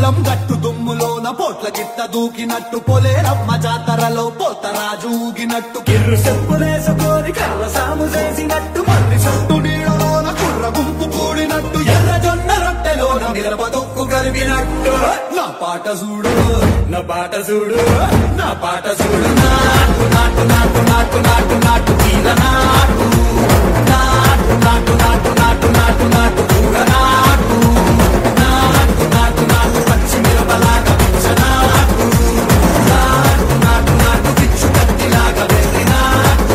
పొలం గట్టు దుమ్ములోన పోట్ల గిట్ట దూకినట్టు పొలేరమ్మ జాతరలో పోతరాజు ఊగినట్టు కిర్రు చెప్పులేసుకొని కర్ర సాము చేసినట్టు మర్రి చుట్టూ నీడలోన కుర్ర గుంపు కూడినట్టు ఎర్ర జొన్న రొట్టెలోన మిరప దొక్కు కలిపినట్టు నా పాట చూడు నా పాట చూడు నా పాట చూడు నాటు నాటు నాటు నాటు నాటు నాటు తీర నాటు నాటు నాటు నాటు నాటు నాటు నాటు కూర నాటు నాటు నాటు నాటు పచ్చి మిరపలాగా పిచ్చ నాటు నాటు నాటు నాటు పిచ్చు కత్తిలాగా వెళ్ళి నాటు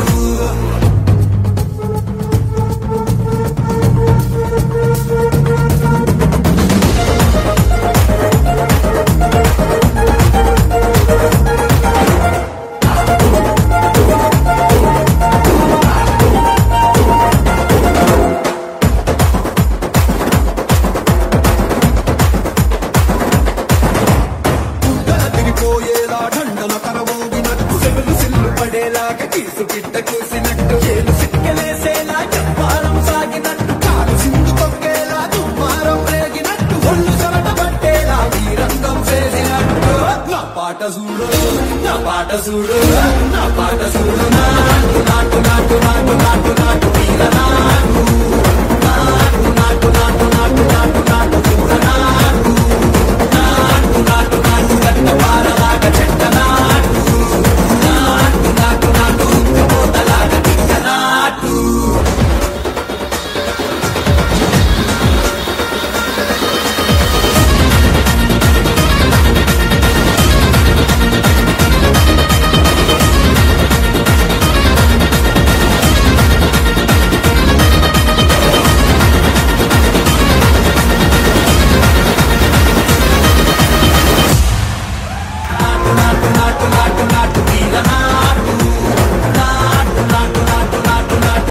గుండెల తిరిగిపోయేలా దండల కరవోగినట్టు సెవెలు సిల్లు పడేలాగా కీసు గిట్ట కూసినట్టు ఏలు సిక్కలేసేలా చెప్పారం సాగినట్టు కాలు సింధు తొక్కేలా దుమ్మారం రేగినట్టు ఒళ్ళు చెమట పట్టేలా వీరంగం చేసినట్టు నా పాట చూడు నా పాట చూడు నా పాట చూడు నాటు నాటు నాటు నాటు నాటు నాటు వీర నాటు నాటు నాటు నాటు నాటు నాటు నాటు కూర నాటు నాటు నాటు నాటు గట్ట పారలాగా చెట్ట నాటు నాటు నాటు నాటు ఉక్కబోతలాగా గిట్ట నాటు నాటు నాటు నాటు నాటు నాటు వీర నాటు